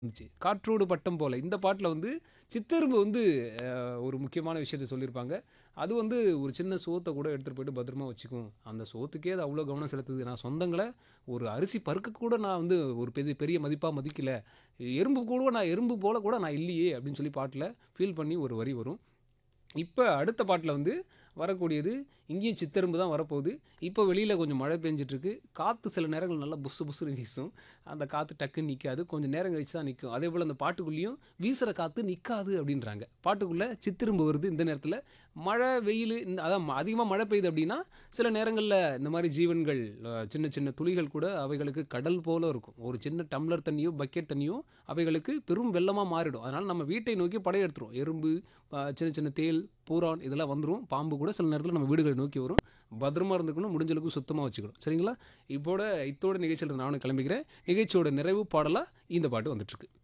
இருந்துச்சு காற்றோடு பட்டம் போல இந்த பாட்டில் வந்து சித்தெரும்பு வந்து அஹ், ஒரு முக்கியமான விஷயத்த சொல்லியிருப்பாங்க அது வந்து ஒரு சின்ன சோத்தை கூட எடுத்துகிட்டு போயிட்டு பத்திரமா வச்சுக்கும் அந்த சோத்துக்கே அது அவ்வளோ கவனம் செலுத்துது நான் சொந்தங்களை ஒரு அரிசி பருக்க கூட நான் வந்து ஒரு பெரிய பெரிய மதிப்பாக மதிக்கல எறும்பு கூட நான் எறும்பு போல கூட நான் இல்லையே அப்படின்னு சொல்லி பாட்டில் ஃபீல் பண்ணி ஒரு வரி வரும் இப்போ அடுத்த பாட்டில் வந்து வரக்கூடியது இங்கேயும் சித்தெரும்பு தான் வரப்போகுது இப்போ வெளியில் கொஞ்சம் மழை பெஞ்சிட்ருக்கு காற்று சில நேரங்கள் நல்லா புசு புசுன்னு வீசும் அந்த காற்று டக்குன்னு நிற்காது கொஞ்சம் நேரம் கழிச்சு தான் நிற்கும் அதே போல் அந்த பாட்டுக்குள்ளேயும் வீசுகிற காற்று நிற்காது அப்படின்றாங்க பாட்டுக்குள்ளே சித்தெரும்பு வருது இந்த நேரத்தில் மழை வெயில் இந்த அதான் அதிகமாக மழை பெய்யுது அப்படின்னா சில நேரங்களில் இந்த மாதிரி ஜீவன்கள் அஹ், சின்ன சின்ன துளிகள் கூட அவைகளுக்கு கடல் போல இருக்கும் ஒரு சின்ன டம்ளர் தண்ணியோ பக்கெட் தண்ணியோ அவைகளுக்கு பெரும் வெள்ளமாக மாறிடும் அதனால் நம்ம வீட்டை நோக்கி படையெடுத்துரும் எறும்பு அஹ், சின்ன சின்ன தேல் பூரான் இதெல்லாம் வந்துடும் பாம்பு கூட சில நேரத்தில் நம்ம வீடுகளை நோக்கி வரும் பத்திரமா இருந்துக்கணும் முடிஞ்ச அளவுக்கு சுத்தமாக வச்சுக்கணும் சரிங்களா இப்போட இத்தோட நிகழ்ச்சியில் நானும் கிளம்பிக்கிறேன் நிகழ்ச்சியோட நிறைவு பாடலாக இந்த பாட்டு வந்துட்டுருக்கு